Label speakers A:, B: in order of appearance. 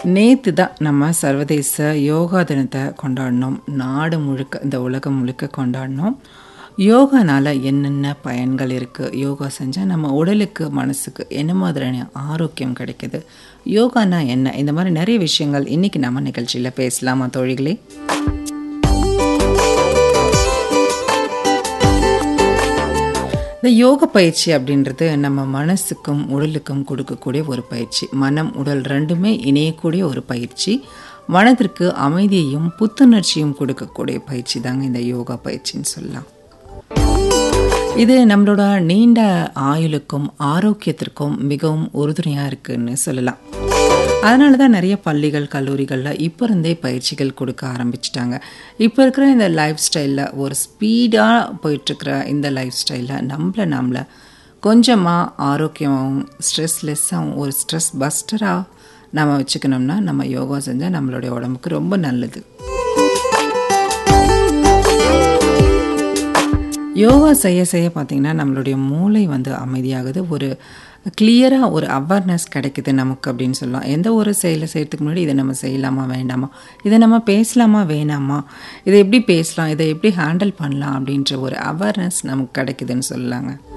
A: நேற்று தான் நம்ம சர்வதேச யோகா தினத்தை கொண்டாடினோம் நாடு முழுக்க இந்த உலகம் முழுக்க கொண்டாடினோம் யோகானால என்னென்ன பயன்கள் இருக்குது யோகா செஞ்சால் நம்ம உடலுக்கு மனசுக்கு என்ன மாதிரியான ஆரோக்கியம் கிடைக்குது யோகானா என்ன இந்த மாதிரி நிறைய விஷயங்கள் இன்றைக்கி நம்ம நிகழ்ச்சியில் பேசலாமா தோழிகளே இந்த யோக பயிற்சி அப்படின்றது நம்ம மனசுக்கும் உடலுக்கும் கொடுக்கக்கூடிய ஒரு பயிற்சி மனம் உடல் ரெண்டுமே இணையக்கூடிய ஒரு பயிற்சி மனதிற்கு அமைதியையும் புத்துணர்ச்சியும் கொடுக்கக்கூடிய பயிற்சி தாங்க இந்த யோகா பயிற்சின்னு சொல்லலாம் இது நம்மளோட நீண்ட ஆயுளுக்கும் ஆரோக்கியத்திற்கும் மிகவும் உறுதுணையாக இருக்குன்னு சொல்லலாம் அதனால தான் நிறைய பள்ளிகள் கல்லூரிகளில் இப்போ இருந்தே பயிற்சிகள் கொடுக்க ஆரம்பிச்சிட்டாங்க இப்போ இருக்கிற இந்த லைஃப் ஸ்டைலில் ஒரு ஸ்பீடாக போயிட்டுருக்கிற இந்த லைஃப் ஸ்டைலில் நம்மளை நம்மளை கொஞ்சமாக ஆரோக்கியமாகவும் ஸ்ட்ரெஸ்லெஸ்ஸாகவும் ஒரு ஸ்ட்ரெஸ் பஸ்டராக நம்ம வச்சுக்கணும்னா நம்ம யோகா செஞ்சால் நம்மளுடைய உடம்புக்கு ரொம்ப நல்லது யோகா செய்ய செய்ய பார்த்திங்கன்னா நம்மளுடைய மூளை வந்து அமைதியாகுது ஒரு கிளியராக ஒரு அவேர்னஸ் கிடைக்குது நமக்கு அப்படின்னு சொல்லலாம் எந்த ஒரு செயலை செய்கிறதுக்கு முன்னாடி இதை நம்ம செய்யலாமா வேண்டாமா இதை நம்ம பேசலாமா வேணாமா இதை எப்படி பேசலாம் இதை எப்படி ஹேண்டில் பண்ணலாம் அப்படின்ற ஒரு அவேர்னஸ் நமக்கு கிடைக்குதுன்னு சொல்லலாங்க